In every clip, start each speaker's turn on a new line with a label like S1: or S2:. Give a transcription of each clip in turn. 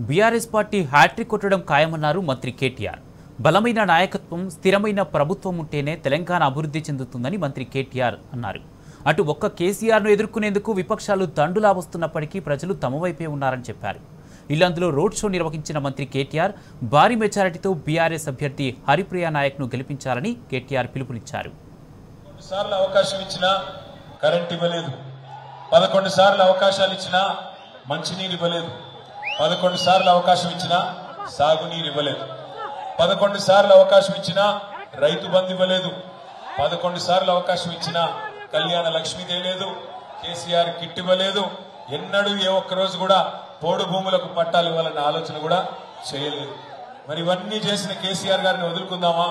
S1: BRS party hat trick కొట్టడం ఖాయమన్నారు మంత్రి కేటీఆర్ బలమైన నాయకత్వం స్థిరమైన ప్రభుత్వం ఉంటేనే తెలంగాణ అభివృద్ధి చెందుతుందని మంత్రి కేటీఆర్ అన్నారు అటు ఒక్క కేసీఆర్ను ఎదుర్కొనేందుకు విపక్షాలు దండులా వస్తున్నప్పటికీ ప్రజలు తమ వైపే ఉన్నారని చెప్పారు ఇల్లందులో రోడ్ షో నిర్వహించిన మంత్రి కేటీఆర్ భారీ మెజారిటీతో బీఆర్ఎస్ అభ్యర్థి హరిప్రియ నాయక్ను గెలిపించాలని కేటీఆర్ పిలుపునిచ్చారు
S2: సార్లు అవకాశం ఇచ్చినా కరెంట్ ఇవ్వలేదు పదకొండు సార్లు అవకాశాలు ఇచ్చినా మంచినీరు ఇవ్వలేదు పదకొండు సార్లు అవకాశం ఇచ్చినా సాగునీరు ఇవ్వలేదు పదకొండు సార్లు అవకాశం ఇచ్చినా రైతు బంధు ఇవ్వలేదు పదకొండు సార్లు అవకాశం ఇచ్చినా కళ్యాణ లక్ష్మి తేలేదు కేసీఆర్ కిట్ ఇవ్వలేదు ఎన్నడూ ఏ ఒక్క రోజు కూడా పోడు భూములకు పట్టాలు ఇవ్వాలన్న ఆలోచన కూడా చేయలేదు మరి ఇవన్నీ చేసిన కేసీఆర్ గారిని వదులుకుందామా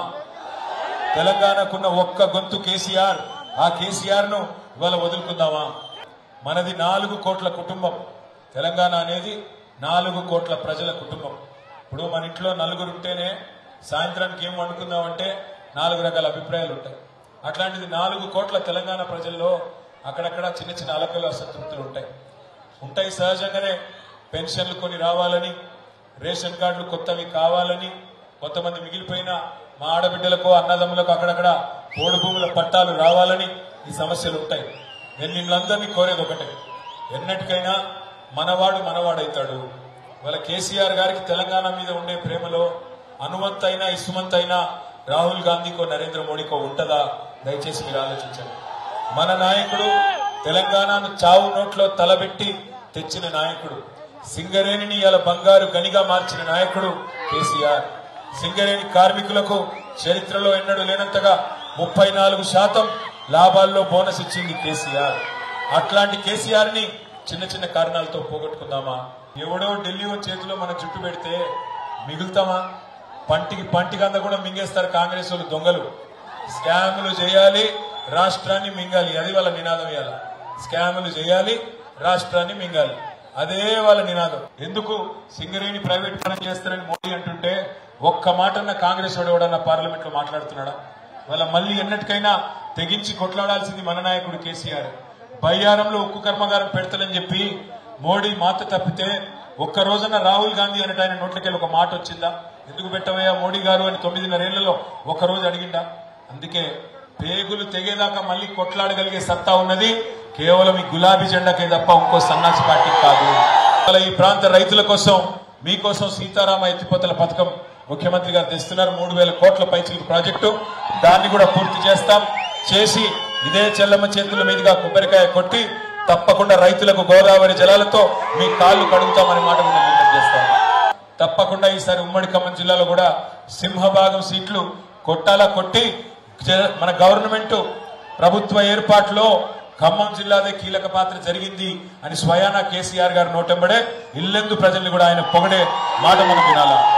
S2: తెలంగాణకున్న ఒక్క గొంతు కేసీఆర్ ఆ కేసీఆర్ ను ఇవాళ వదులుకుందామా మనది నాలుగు కోట్ల కుటుంబం తెలంగాణ అనేది నాలుగు కోట్ల ప్రజల కుటుంబం ఇప్పుడు మన ఇంట్లో నలుగురు ఉంటేనే సాయంత్రానికి ఏం వండుకుందామంటే నాలుగు రకాల అభిప్రాయాలు ఉంటాయి అట్లాంటిది నాలుగు కోట్ల తెలంగాణ ప్రజల్లో అక్కడక్కడ చిన్న చిన్న అలకలు అసంతృప్తులు ఉంటాయి ఉంటాయి సహజంగానే పెన్షన్లు కొన్ని రావాలని రేషన్ కార్డులు కొత్తవి కావాలని కొంతమంది మిగిలిపోయిన మా ఆడబిడ్డలకు అన్నదమ్ములకు అక్కడక్కడ పోడు భూముల పట్టాలు రావాలని ఈ సమస్యలు ఉంటాయి నేను నిన్నందరినీ కోరేది ఒకటే ఎన్నటికైనా మనవాడు మనవాడైతాడు వాళ్ళ కేసీఆర్ గారికి తెలంగాణ మీద ఉండే ప్రేమలో అనువంతైనా ఇసుమంతైనా రాహుల్ గాంధీకో నరేంద్ర మోడీకో ఉంటదా దయచేసి మీరు ఆలోచించండి మన నాయకుడు తెలంగాణను చావు నోట్లో తలబెట్టి తెచ్చిన నాయకుడు సింగరేణిని ఇలా బంగారు గనిగా మార్చిన నాయకుడు కేసీఆర్ సింగరేణి కార్మికులకు చరిత్రలో ఎన్నడూ లేనంతగా ముప్పై నాలుగు శాతం లాభాల్లో బోనస్ ఇచ్చింది కేసీఆర్ అట్లాంటి కేసీఆర్ ని చిన్న చిన్న కారణాలతో పోగొట్టుకుందామా ఎవడో ఢిల్లీ ఓ చేతిలో మన జుట్టు పెడితే మిగులుతామా పంటికి పంటికి అంతా కూడా మింగేస్తారు కాంగ్రెస్ వాళ్ళు దొంగలు స్కాములు చేయాలి రాష్ట్రాన్ని మింగాలి అది వాళ్ళ నినాదం ఇవాళ స్కాములు చేయాలి రాష్ట్రాన్ని మింగాలి అదే వాళ్ళ నినాదం ఎందుకు సింగరేణి ప్రైవేట్ పరం చేస్తారని మోడీ అంటుంటే ఒక్క మాటన్న కాంగ్రెస్ వాడు ఎవడన్నా పార్లమెంట్ లో మాట్లాడుతున్నాడా వాళ్ళ మళ్ళీ ఎన్నటికైనా తెగించి కొట్లాడాల్సింది మన నాయకుడు కేసీఆర్ బయ్యారంలో ఉక్కు కర్మాగారం పెడతానని చెప్పి మోడీ మాట తప్పితే ఒక్క రోజున రాహుల్ గాంధీ అనేట ఆయన నోట్లకెళ్ళి ఒక మాట వచ్చిందా ఎందుకు పెట్టవయ్యా మోడీ గారు అని తొమ్మిదిన్నరేళ్లలో ఒక రోజు అడిగిందా అందుకే పేగులు తెగేదాకా మళ్ళీ కొట్లాడగలిగే సత్తా ఉన్నది కేవలం ఈ గులాబీ జెండాకే తప్ప ఇంకో సన్నాసి పార్టీ కాదు ఇవాళ ఈ ప్రాంత రైతుల కోసం మీకోసం సీతారామ ఎత్తిపోతల పథకం ముఖ్యమంత్రి గారు తెస్తున్నారు మూడు వేల కోట్ల పైచిలకు ప్రాజెక్టు దాన్ని కూడా పూర్తి చేస్తాం చేసి ఇదే చెల్లమ్మ చేతుల మీదుగా కొబ్బరికాయ కొట్టి తప్పకుండా రైతులకు గోదావరి జలాలతో మీ కాళ్ళు కడుగుతామనే మాట కూడా మేము చేస్తాం తప్పకుండా ఈసారి ఉమ్మడి ఖమ్మం జిల్లాలో కూడా సింహభాగం సీట్లు కొట్టాలా కొట్టి జ- మన గవర్నమెంట్ ప్రభుత్వ ఏర్పాటులో ఖమ్మం జిల్లాదే కీలక పాత్ర జరిగింది అని స్వయానా కేసీఆర్ గారు నోటెంబడే ఇల్లెందు ప్రజల్ని కూడా ఆయన పొగడే మాట మనం వినాలా